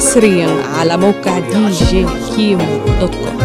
حصريا على موقع دي جي كيمو دوت كوم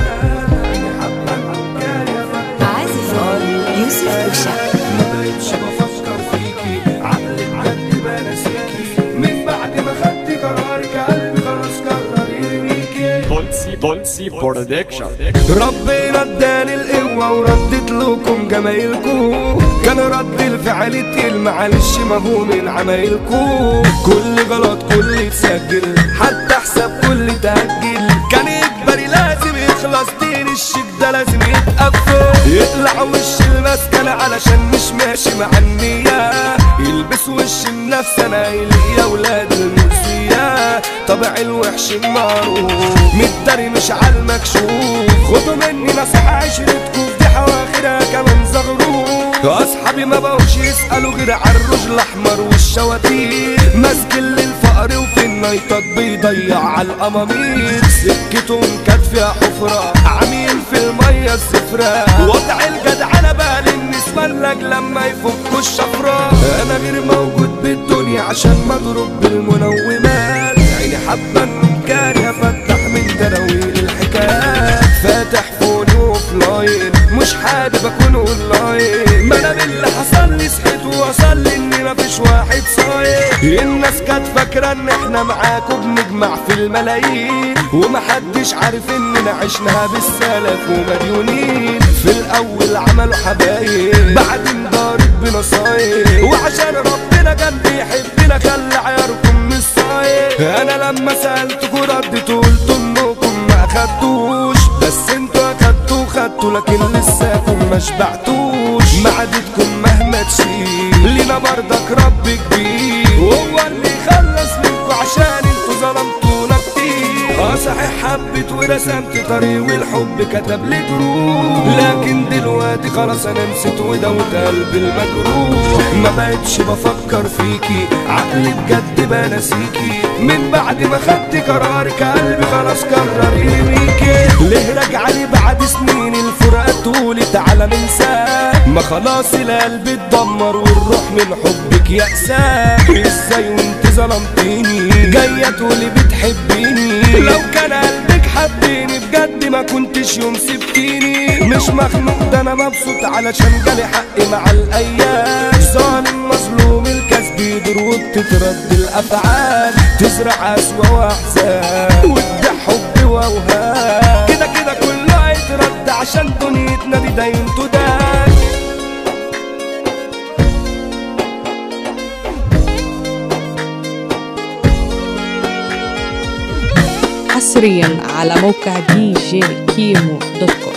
عازف يوسف أوشا ما بقتش بفكر فيكي عقلك جد بنسيكي من بعد ما خدت قرارك قلبي خلاص قرر يرميكي Dolce, Dolce Production. ربنا اداني القوة وردت لكم جمايلكم كان رد الفعل تقيل معلش ما هو من عمايلكم كل غلط كل يتسجل حتى حساب كل تأجل كان إجباري لازم يخلص دين الشيك ده لازم يتقفل يقلع وش المسكنة علشان مش ماشي مع النية يلبس وش النفس انا يا ولاد المنسية طبع الوحش المعروف متداري مش على المكشوف خدوا مني نصيحة عشرتكم دي حواخرها كمان زغروف اصحابي ما بقوش يسألوا غير على الرجل الاحمر والشواتير ماسك للفقر وفي النايتات بيضيع على القمامير سكتهم كانت فيها حفرة عميل في المية الصفرة وضع الجدعنة بقى للنسبة لك لما يفكوا الشفرة انا غير موجود بالدنيا عشان مضروب بالمنومات عيني حبة كاره افتح من تراويل الحكايات فاتح فوني اوفلاين مش حابب اكون اونلاين ما انا باللي حصل لي صحيت ووصل لي ان مفيش واحد صاير الناس كانت فاكره ان احنا معاكم بنجمع في الملايين ومحدش عارف اننا عشناها بالسلف ومديونين في الاول عملوا حبايب بعدين دارت بنصايب وعشان ربنا كان بيحبنا خلى عياركم مش صاير انا لما سالتكوا رديتوا قلتوا انكم ما اخدتوش بس انتوا اخدتوا خدتوا لكن لساكم ما شبعتوش معدتكم مهما تشيل لينا برضك رب كبير وهو اللي خلص منكوا عشان انتوا ظلمتونا كتير اه صحيح حبيت ورسمت طريق والحب كتب لي جروح لكن دلوقتي خلاص انا نسيت ودوت قلبي المجروح ما بقتش بفكر فيكي عقلي بجد بنسيكي من بعد ما خدت قرارك قلبي خلاص قرر يرميكي ليه راجعه لي بعد سنين الفراق تقولي تعالى ننساه ما خلاص القلب اتدمر والروح من حبك يأساه ازاي وانت ظلمتيني جاية تقولي بتحبيني لو كان قلبك حبيني بجد ما كنتش يوم سبتيني مش مخنوق ده انا مبسوط علشان جالي حقي مع الايام ظالم مظلوم الكاس بيدور وبتترد الافعال تزرع اسوأ واحزان وتبيع حب واوهام كده كده كله هيترد عشان دنيتنا دي دايم تدان حصريا على موقع دي جي كيمو دوت كوم